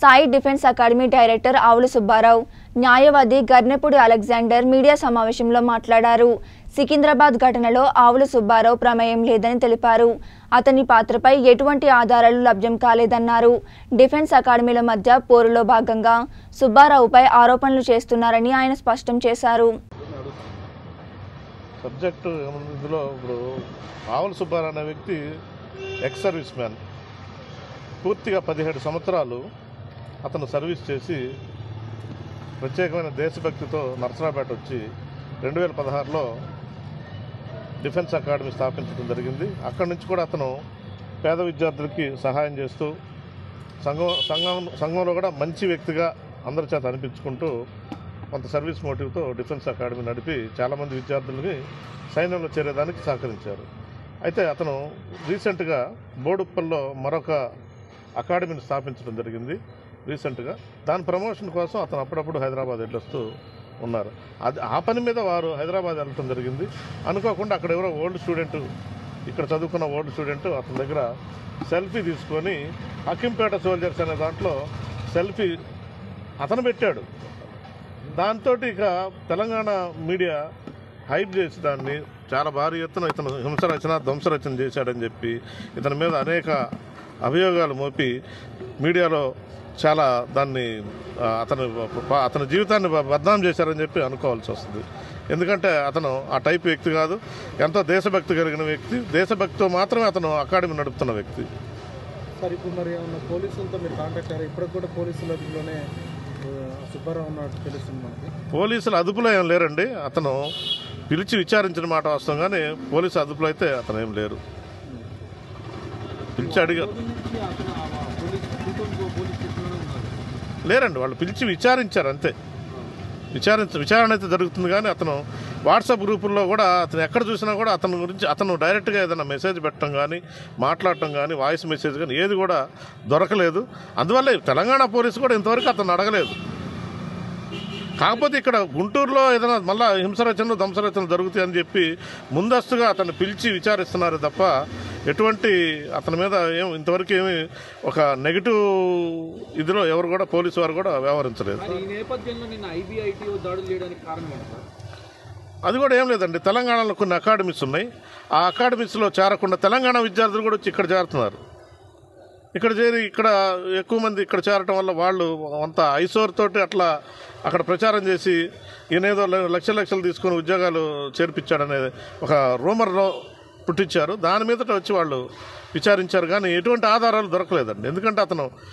Sai defence academy director ఆవుల సుబ్బారావు న్యాయవాది గర్నెపూడి Alexander media సమావేశంలో మాట్లాడారు సికింద్రాబాద్ ఘటనలో ఆవుల సుబ్బారావు ప్రమేయం లేదని తెలిపారు అతని పాత్రపై ఎటువంటి ఆధారాలు లభ్యం కాలేదన్నారు డిఫెన్స్ అకాడమీల మధ్య పోరులో భాగంగా సుబ్బారావుపై ఆరోపణలు చేస్తున్నారని ఆయన స్పష్టం చేశారు సబ్జెక్టు ఏముంది ఇందులో ఇప్పుడు ఆవుల సుబ్బారావు అనే వ్యక్తి ఎక్స్ సర్వీస్ మ్యాన్ పూర్తిగా పదిహేడు సంవత్సరాలు అతను సర్వీస్ చేసి ప్రత్యేకమైన దేశభక్తితో నరసరాపేట వచ్చి రెండు వేల పదహారులో డిఫెన్స్ అకాడమీ స్థాపించడం జరిగింది అక్కడి నుంచి కూడా అతను పేద విద్యార్థులకి సహాయం చేస్తూ సంఘం సంఘం సంఘంలో కూడా మంచి వ్యక్తిగా అందరి చేత అనిపించుకుంటూ కొంత సర్వీస్ మోటివ్తో డిఫెన్స్ అకాడమీ నడిపి చాలామంది విద్యార్థులని సైన్యంలో చేరేదానికి సహకరించారు అయితే అతను రీసెంట్గా బోడుప్పల్లో మరొక అకాడమీని స్థాపించడం జరిగింది రీసెంట్గా దాని ప్రమోషన్ కోసం అతను అప్పుడప్పుడు హైదరాబాద్ వెళ్ళొస్తూ ఉన్నారు అది ఆ పని మీద వారు హైదరాబాద్ వెళ్ళటం జరిగింది అనుకోకుండా అక్కడ ఎవరో ఓల్డ్ స్టూడెంట్ ఇక్కడ చదువుకున్న ఓల్డ్ స్టూడెంట్ అతని దగ్గర సెల్ఫీ తీసుకొని అకింపేట సోల్జర్స్ అనే దాంట్లో సెల్ఫీ అతను పెట్టాడు దాంతో ఇక తెలంగాణ మీడియా హైప్ చేసి దాన్ని చాలా భారీ ఎత్తున ఇతను హింసరచన ధ్వంసరచన చేశాడని చెప్పి ఇతని మీద అనేక అభియోగాలు మోపి మీడియాలో చాలా దాన్ని ఆ, అతను ప- అతని జీవితాన్ని బ- బద్నాం చేశారని చెప్పి అనుకోవాల్సి వస్తుంది ఎందుకంటే అతను ఆ టైప్ వ్యక్తి కాదు ఎంతో దేశభక్తి కలిగిన వ్యక్తి దేశభక్తితో మాత్రమే అతను అకాడమీ నడుపుతున్న వ్యక్తి సార్ ఇప్పుడు మరి ఏమన్నా పోలీసులతో మీరు కాంటాక్ట్ అయ్యారు ఇప్పటికి కూడా పోలీసుల అదుపులోనే ఆ, సుబ్బారావు ఉన్నట్టు తెలుస్తుంది మనకి పోలీసులు అదుపులో ఏం లేరండి అతను పిలిచి విచారించిన మాట వస్తాం కానీ పోలీసు అదుపులో అయితే అతను ఏం లేరు పిలిచి అడిగారు నుంచి అతను ఆ పోలీస్ కూటమి పోలీస్ స్టేషన్లోనే ఉన్నారు లేరండి వాళ్ళు పిలిచి విచారించారు అంతే విచారించ విచారణ అయితే జరుగుతుంది కానీ అతను వాట్సాప్ గ్రూపుల్లో కూడా అతను ఎక్కడ చూసినా కూడా అతని గురించి అతను డైరెక్ట్గా ఏదైనా మెసేజ్ పెట్టడం కానీ మాట్లాడటం కానీ వాయిస్ మెసేజ్ కానీ ఏది కూడా దొరకలేదు అందువల్ల తెలంగాణ పోలీసు కూడా ఇంతవరకు అతను అడగలేదు కాకపోతే ఇక్కడ గుంటూరులో ఏదైనా మళ్ళా హింసరచనలు ధ్వంసరచనలు జరుగుతాయి అని చెప్పి ముందస్తుగా అతన్ని పిలిచి విచారిస్తున్నారు తప్ప ఎటువంటి అతని మీద ఏం ఇంతవరకు ఏమి ఒక నెగిటివ్ ఇదిలో ఎవరు కూడా పోలీసు వారు కూడా వ్యవహరించలేదు మరి ఈ నేపథ్యంలో నిన్న ఐబీఐటీ దాడులు చేయడానికి కారణం ఏంటి సార్ అది కూడా ఏం లేదండి తెలంగాణలో కొన్ని అకాడమీస్ ఉన్నాయి ఆ అకాడమీస్లో చేరకుండా తెలంగాణ విద్యార్థులు కూడా వచ్చి ఇక్కడ చేరుతున్నారు ఇక్కడ చేరి ఇక్కడ ఎక్కువ మంది ఇక్కడ చేరటం వల్ల వాళ్ళు అంత ఐసోర్ తోటి అట్లా అక్కడ ప్రచారం చేసి ఈయనేదో ల- లక్షల లక్షలు తీసుకొని ఉద్యోగాలు చేర్పించాడనే ఒక రూమర్లో పుట్టించారు దాని మీదట వచ్చి వాళ్ళు విచారించారు కానీ ఎటువంటి ఆధారాలు దొరకలేదండి ఎందుకంటే అతను